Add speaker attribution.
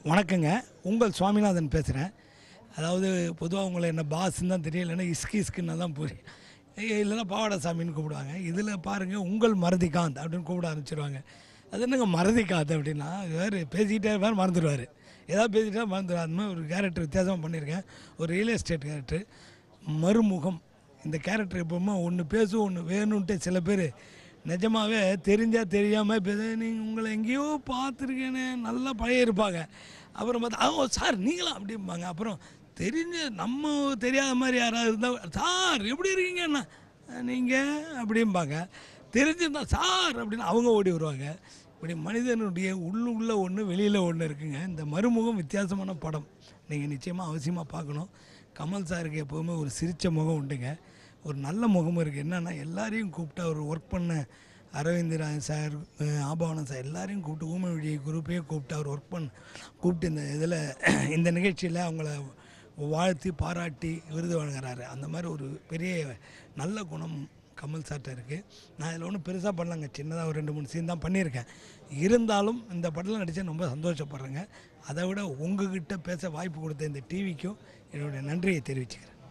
Speaker 1: வணக்கங்க உங்கள் சுவாமிநாதன் பேசுகிறேன் அதாவது பொதுவாக உங்களை என்ன பாஸ்ன்னு தான் தெரியும் இல்லைன்னா இஸ்கி இஸ்குன்னு தான் புரியும் ஏய், இல்லைன்னா பாவாடை சாமின்னு கூப்பிடுவாங்க இதில் பாருங்கள் உங்கள் மறதிகாந்த் அப்படின்னு கூப்பிட ஆரம்பிச்சிருவாங்க அது என்னங்க மறதிகாந்த் அப்படின்னா வேறு பேசிக்கிட்டே இருப்பார் மறந்துடுவார் ஏதாவது பேசிட்டா மறந்துடுவார் அந்த மாதிரி ஒரு கேரக்டர் வித்தியாசமாக பண்ணியிருக்கேன் ஒரு ரியல் எஸ்டேட் கேரக்டர் மறுமுகம் இந்த கேரக்டர் எப்பவுமே ஒன்று பேசும் ஒன்று வேணும்ன்ட்டு சில பேர் நிஜமாவே தெரிஞ்சா தெரியாமல் பேச நீங்கள் உங்களை எங்கேயோ பார்த்துருக்கேனே நல்லா பழைய இருப்பாங்க அப்புறம் பார்த்தா ஓ சார் நீங்களா அப்படிம்பாங்க அப்புறம் தெரிஞ்ச நம்ம தெரியாத மாதிரி யாராவது இருந்தால் சார் எப்படி இருக்கீங்கண்ணா நீங்கள் அப்படிம்பாங்க தெரிஞ்சிருந்தா சார் அப்படின்னு அவங்க ஓடி வருவாங்க இப்படி மனிதனுடைய உள்ளுள்ள ஒன்று வெளியில் ஒன்று இருக்குங்க இந்த மறுமுகம் வித்தியாசமான படம் நீங்கள் நிச்சயமாக அவசியமாக பார்க்கணும் கமல் சாருக்கு எப்போவுமே ஒரு சிரித்த முகம் உண்டுங்க ஒரு நல்ல முகமும் இருக்குது என்னென்னா எல்லாரையும் கூப்பிட்டு அவர் ஒர்க் பண்ண அரவிந்தராஜ் சார் அஹ் ஆபவனம் சார் எல்லாரையும் கூப்பிட்டு ஊமை வழி குரூப்பையே கூப்பிட்டு அவர் ஒர்க் பண்ண கூப்பிட்டு இந்த இதில் இந்த நிகழ்ச்சியில் அவங்கள வாழ்த்தி பாராட்டி விருது வழங்குறாரு அந்த மாதிரி ஒரு பெரிய நல்ல குணம் கமல் சார்ட்ட இருக்குது நான் இதில் ஒன்றும் பெருசாக பண்ணலங்க சின்னதாக ஒரு ரெண்டு மூணு சீன் தான் பண்ணியிருக்கேன் இருந்தாலும் இந்த படத்தில் நடித்தா ரொம்ப சந்தோஷப்படுறேங்க அதை விட உங்ககிட்ட பேச வாய்ப்பு கொடுத்த இந்த டிவிக்கும் என்னுடைய நன்றியை தெரிவிச்சுக்கிறேன்